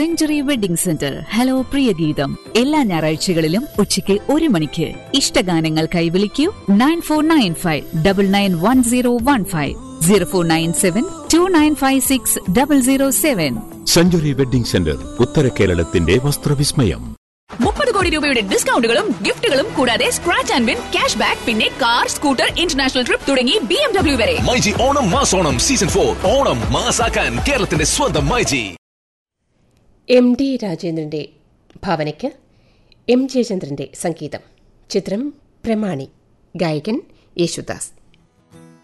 century wedding centre hello Priyageetham എല്ലാ ഞായറാഴ്ചകളിലും ഉച്ചയ്ക്ക് ഒരു മണിക്ക് ഇഷ്ടഗാനങ്ങൾക്കായി വിളിക്കൂ nine four nine five double nine one zero one five zero four nine seven two nine five six double zero seven century wedding centre ഉത്തര കേരളത്തിന്റെ വസ്ത്രവിസ്മയം മുപ്പത് കോടി രൂപയുടെ ഡിസ്കൗണ്ടുകളും ഗിഫ്റ്റുകളും കൂടാതെ scratch and win cash back പിന്നെ കാർ സ്കൂട്ടർ ഇന്റർനാഷണൽ ട്രിപ്പ് തുടങ്ങി ബി എം ഡബ്ല്യു വരെ മൈജി ഓണം മാസോണം സീസൺ ഫോർ ഓണം മാസാക്കാൻ കേരളത്തിന്റെ സ്വന്തം മൈജി എം ഡി രാജേന്ദ്രന്റെ ഭാവനയ്ക്ക് എം ജയചന്ദ്രന്റെ സംഗീതം ചിത്രം പ്രമാണി ഗായകൻ യേശുദാസ്